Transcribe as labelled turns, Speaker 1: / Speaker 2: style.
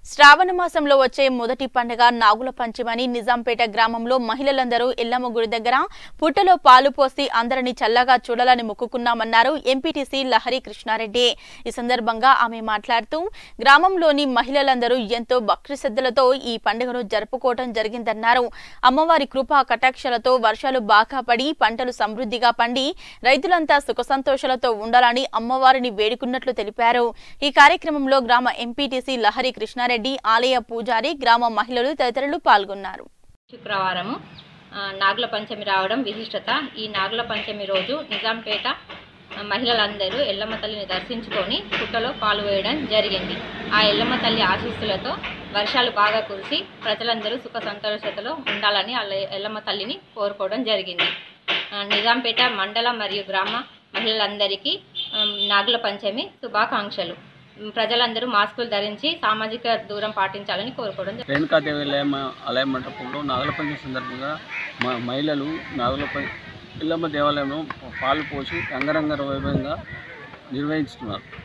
Speaker 1: శ్రావణ మాసంలో వచ్చే మొదటి పండుగ నాగుల పంచమని నిజాంపేట గ్రామంలో మహిళలందరూ ఎల్లమ్మ గుడి దగ్గర పుట్టలో పాలు పోసి అందరిని చల్లగా చూడాలని మొక్కుకున్నామన్నారు ఎంపీటీసీ లహరి కృష్ణారెడ్డి ఈ సందర్భంగా ఆమె మాట్లాడుతూ గ్రామంలోని మహిళలందరూ ఎంతో భక్తి శ్రద్ధలతో ఈ పండుగను జరుపుకోవడం జరిగిందన్నారు అమ్మవారి కృపా కటాక్షలతో వర్షాలు బాగా పడి పంటలు సమృద్ధిగా పండి రైతులంతా సుఖ సంతోషాలతో ఉండాలని అమ్మవారిని వేడుకున్నట్లు తెలిపారు ఈ కార్యక్రమంలో గ్రామ ఎంపీటీసీ లహరి కృష్ణారెడ్డి ఆలయ పూజారి గ్రామ మహిళలు తదితరులు పాల్గొన్నారు
Speaker 2: శుక్రవారము ఆ, నాగుల పంచమి రావడం విశిష్టత ఈ నాగుల పంచమి రోజు నిజాంపేట ఆ, మహిళలందరూ ఎల్లమ్మ తల్లిని దర్శించుకొని పుట్టలో పాలు వేయడం జరిగింది ఆ ఎల్లమ్మ తల్లి ఆశీస్సులతో వర్షాలు బాగా కురిసి ప్రజలందరూ సుఖ సంతోషతలో ఉండాలని ఆ ఎల్లమ్మ తల్లిని కోరుకోవడం జరిగింది ఆ, నిజాంపేట మండల మరియు గ్రామ మహిళలందరికీ ఆ, నాగుల పంచమి శుభాకాంక్షలు ప్రజలందరూ మాస్కులు ధరించి సామాజిక దూరం పాటించాలని కోరుకోవడం జరిగింది.
Speaker 3: రేణుకాదేవి ఆలయం ఆలయ మండపంలో నాగుల పంచమి సందర్భంగా మ మహిళలు నాగుల పం- ఇల్లమ్మ దేవాలయంలో పాలు పోసి రంగరంగ వైభవంగా నిర్వహిస్తున్నారు